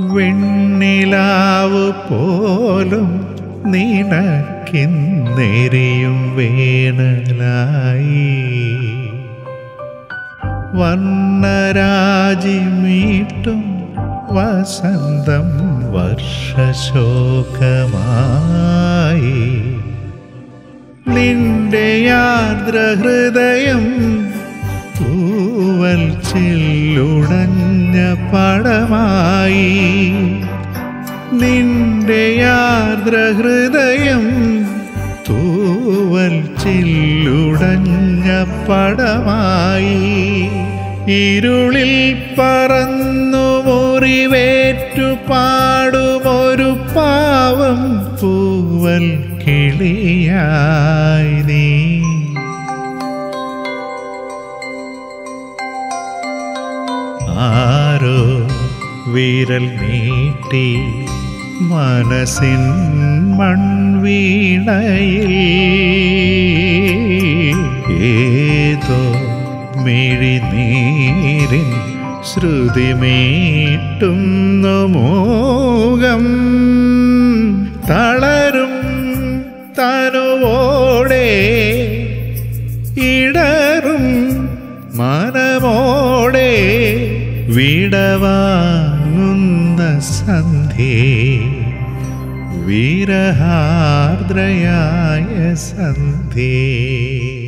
വെണ്ണിലാവ് പോലും നിനക്കിന്നെരിയും വേനലായി വർണ്ണരാജി മീട്ടും വസന്തം വർഷശോകമായി നിന്റെ യാദ്രഹൃദയം തൂവൽ ചില്ലുടഞ്ഞ പടമായി നിന്റെ യാദ്രഹൃദയം തൂവൽ ചില്ലുടഞ്ഞ പടമായി ഇരുളിൽ പറന്നു മുറിവേറ്റു പാടുമൊരു പാവം പൂവൽ കിളിയായി നീ ആരോ വിരൽ നീട്ടി മനസ്സിൻ മൺവീണയിൽ ഏതോ മിഴിനീരിൻ ശ്രുതിമീട്ടുന്നു മോകം തളരും തനുവോടെ ഇടറും മനമോടെ വിടവാങ്ങുന്ന സന്ധ്യേ വീരഹാർദ്രയായ സന്ധ്യേ